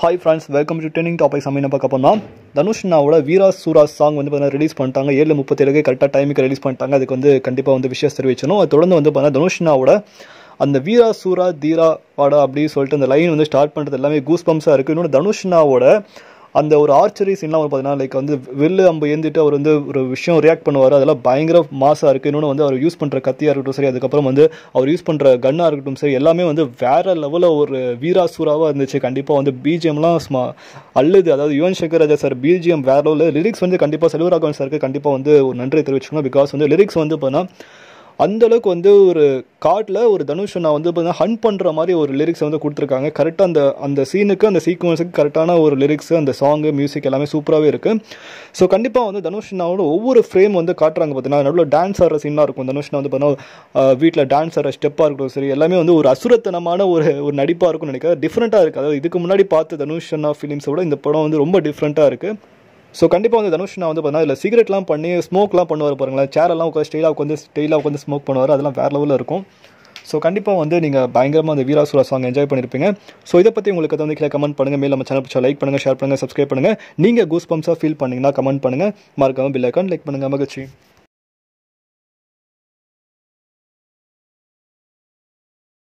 hi friends welcome to training topics நம்ம என்ன பார்க்க போனால் தனுஷ்னாவோட வீரா சூரா சாங் வந்து பார்த்தீங்கன்னா ரிலீஸ் பண்ணிட்டாங்க ஏழு முப்பத்தேழுக்கு கரெக்டாக டைமுக்கு ரிலீஸ் பண்ணிட்டாங்க அதுக்கு வந்து கண்டிப்பாக வந்து விஷயம் தெரிவிச்சணும் அது தொடர்ந்து வந்து பார்த்தீங்கன்னா தனுஷ்னாவோட அந்த வீரா சூரா தீரா வாடா அப்படின்னு சொல்லிட்டு அந்த லைன் வந்து ஸ்டார்ட் பண்ணுறது எல்லாமே கூஸ் பம்ஸாக இருக்குது இன்னொன்று தனுஷ்னாவோட அந்த ஒரு ஆர்ச்சரி சீன்லாம் வந்து பார்த்தீங்கன்னா லைக் வந்து வில்லு அம்பு ஏந்திட்டு அவர் வந்து ஒரு விஷயம் ரியாக்ட் பண்ணுவார் அதெல்லாம் பயங்கர மாசாக இருக்குது இன்னொன்று வந்து அவர் யூஸ் பண்ணுற கத்தியாக இருக்கட்டும் சரி அதுக்கப்புறம் வந்து அவர் யூஸ் பண்ணுற கன்னாக இருக்கட்டும் சரி எல்லாமே வந்து வேற லெவலில் ஒரு வீராசூராவாக இருந்துச்சு கண்டிப்பாக வந்து பிஜிஎம்லாம் ஸ்மா அல்லது அதாவது யுவன் சங்கர் ராஜா சார் பிஜிஎம் வேற லெவலில் லிரிக்ஸ் வந்து கண்டிப்பாக செல்வராகவன் சாருக்கு கண்டிப்பாக வந்து ஒரு நன்றி தெரிவிச்சுக்கணும் பிகாஸ் வந்து லிரிக்ஸ் வந்து பார்த்தீங்கன்னா அந்த அளவுக்கு வந்து ஒரு காட்டில் ஒரு தனுஷ் நான் வந்து பார்த்தீங்கன்னா ஹன் பண்ணுற மாதிரி ஒரு லிரிக்ஸ் வந்து கொடுத்துருக்காங்க கரெக்டாக அந்த அந்த சீனுக்கு அந்த சீக்வன்ஸுக்கு கரெக்டான ஒரு லிரிக்ஸ் அந்த சாங்கு மியூசிக் எல்லாமே சூப்பராகவே இருக்குது ஸோ கண்டிப்பாக வந்து தனுஷ்னாவோட ஒவ்வொரு ஃப்ரேம் வந்து காட்டுறாங்க பார்த்தீங்கன்னா நடுவில் டான்ஸ் ஆடுற சீனாக இருக்கும் தனுஷ்னா வந்து பார்த்தீங்கன்னா வீட்டில் டான்ஸ் ஆடுற ஸ்டெப்பாக இருக்கட்டும் சரி எல்லாமே வந்து ஒரு அசுரத்தனமான ஒரு ஒரு நடிப்பாக இருக்கும்னு நினைக்கிறேன் டிஃப்ரெண்ட்டாக இருக்குது அதாவது இதுக்கு முன்னாடி பார்த்த தனுஷ்னா ஃபிலிம்ஸோட இந்த படம் வந்து ரொம்ப டிஃப்ரெண்ட்டாக இருக்குது ஸோ கண்டிப்பாக வந்து தனுஷ் நான் வந்து பார்த்தீங்கன்னா இதில் சிகரெட்லாம் பண்ணி ஸ்மோக்லாம் பண்ணுவார் பாருங்களேன் சேரெல்லாம் உட்காந்து ஸ்டைலாக உட்காந்து ஸ்டைலாக உட்காந்து ஸ்மோக் பண்ணுவார் அதெல்லாம் வேறு லெவலில் இருக்கும் ஸோ கண்டிப்பாக வந்து நீங்கள் பயங்கரமாக அந்த வீராசுரா சாங் என்ஜாய் பண்ணியிருப்பீங்க ஸோ இதை பற்றி உங்களுக்கு வந்து கீழே கமெண்ட் பண்ணுங்கள் மேலே நம்ம சேனல் பிடிச்சா லைக் பண்ணுங்கள் ஷேர் பண்ணுங்கள் சப்ஸ்கிரைப் பண்ணுங்கள் நீங்கள் கூஸ் பம்ஸாக ஃபீல் பண்ணிங்கன்னா கமெண்ட் பண்ணுங்கள் மறக்காமல் பில் ஐக்கான் லைக் பண்ணுங்கள் மகிழ்ச்சி